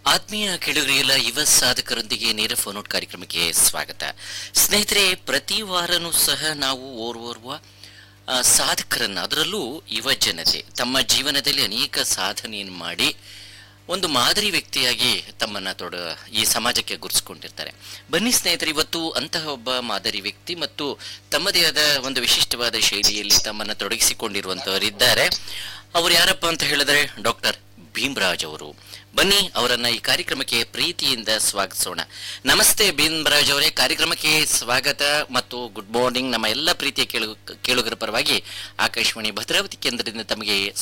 ಆತ್ಮೀಯ ಕೆಳಗರಿಯಲ್ಲ ಯುವ ಸಾಧಕರೊಂದಿಗೆ ನೇರ ಫೋನೌಟ್ ಕಾರ್ಯಕ್ರಮಕ್ಕೆ ಸ್ವಾಗತ ಸ್ನೇಹಿತರೆ ಪ್ರತಿ ವಾರನೂ ಸಹ ನಾವು ಓರ್ವೋರ್ವ ಆ, ಸಾಧಕರನ್ನ ಅದರಲ್ಲೂ ಯುವ ಜನತೆ ತಮ್ಮ ಜೀವನದಲ್ಲಿ ಅನೇಕ ಸಾಧನೆಯನ್ನು ಮಾಡಿ ಒಂದು ಮಾದರಿ ವ್ಯಕ್ತಿಯಾಗಿ ತಮ್ಮನ್ನ ತೊಡ ಈ ಸಮಾಜಕ್ಕೆ ಗುರುತಿಸಿಕೊಂಡಿರ್ತಾರೆ ಬನ್ನಿ ಸ್ನೇಹಿತರೆ ಇವತ್ತು ಅಂತಹ ಒಬ್ಬ ಮಾದರಿ ವ್ಯಕ್ತಿ ಮತ್ತು ತಮ್ಮದೇ ಆದ ಒಂದು ವಿಶಿಷ್ಟವಾದ ಶೈಲಿಯಲ್ಲಿ ತಮ್ಮನ್ನ ತೊಡಗಿಸಿಕೊಂಡಿರುವಂತವರಿದ್ದಾರೆ ಅವರು ಯಾರಪ್ಪ ಅಂತ ಹೇಳಿದ್ರೆ ಡಾಕ್ಟರ್ ಭೀಮ್ರಾಜ್ ಅವರು ಬನ್ನಿ ಅವರನ್ನ ಈ ಕಾರ್ಯಕ್ರಮಕ್ಕೆ ಪ್ರೀತಿಯಿಂದ ಸ್ವಾಗತಿಸೋಣ ನಮಸ್ತೆ ಭೀಮ್ರಾಜ್ ಅವರೇ ಕಾರ್ಯಕ್ರಮಕ್ಕೆ ಸ್ವಾಗತ ಮತ್ತು ಗುಡ್ ಮಾರ್ನಿಂಗ್ ನಮ್ಮ ಎಲ್ಲ ಪ್ರೀತಿಯ ಕೇಳು ಕೇಳುಗರ ಪರವಾಗಿ ಆಕಾಶವಾಣಿ ಭದ್ರಾವತಿ ಕೇಂದ್ರದಿಂದ ತಮಗೆ